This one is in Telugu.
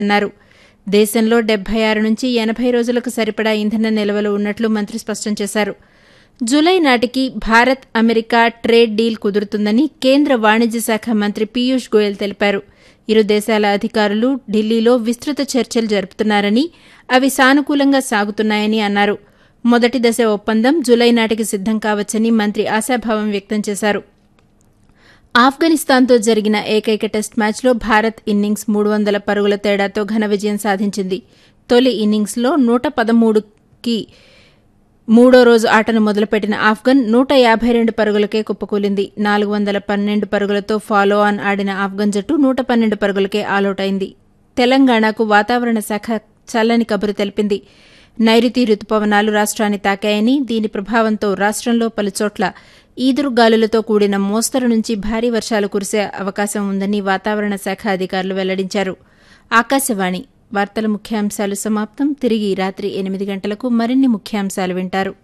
అన్నారు దేశంలో డెబ్బై ఆరు నుంచి ఎనభై రోజులకు సరిపడా ఇంధన నిల్వలు ఉన్నట్లు మంత్రి స్పష్టం చేశారు జులై నాటికి భారత్ అమెరికా ట్రేడ్ డీల్ కుదురుతుందని కేంద్ర వాణిజ్య శాఖ మంత్రి పీయూష్ గోయల్ తెలిపారు ఇరు దేశాల అధికారులు ఢిల్లీలో విస్తృత చర్చలు జరుపుతున్నారని అవి సానుకూలంగా సాగుతున్నాయని అన్నారు మొదటి దశ ఒప్పందం జులై నాటికి సిద్దం కావచ్చని మంత్రి ఆశాభావం వ్యక్తం చేశారు ఆఫ్ఘనిస్తాన్తో జరిగిన ఏకైక టెస్ట్ మ్యాచ్లో భారత్ ఇన్నింగ్స్ మూడు వందల పరుగుల తేడాతో ఘన విజయం సాధించింది తొలి ఇన్నింగ్స్లో నూట పదమూడుకి మూడో రోజు ఆటను మొదలుపెట్టిన ఆఫ్ఘన్ నూట యాభై రెండు పరుగులకే కుప్పకూలింది నాలుగు వందల పన్నెండు పరుగులతో ఫాలో ఆన్ ఆడిన ఆఫ్ఘన్ జట్టు నూట పన్నెండు పరుగులకే ఆలౌట్ అయింది తెలంగాణకు వాతావరణ శాఖ చల్లని కబురు తెలిపింది నైరుతి రుతుపవనాలు రాష్ట్రాన్ని తాకాయని దీని ప్రభావంతో రాష్ట్రంలో పలుచోట్ల ఈదురుగాలులతో కూడిన మోస్తరు నుంచి భారీ వర్షాలు కురిసే అవకాశం ఉందని వాతావరణ శాఖ అధికారులు వెల్లడించారు ఆకాశవాణి వార్తల ముఖ్యాంశాలు సమాప్తం తిరిగి రాత్రి ఎనిమిది గంటలకు మరిన్ని ముఖ్యాంశాలు వింటారు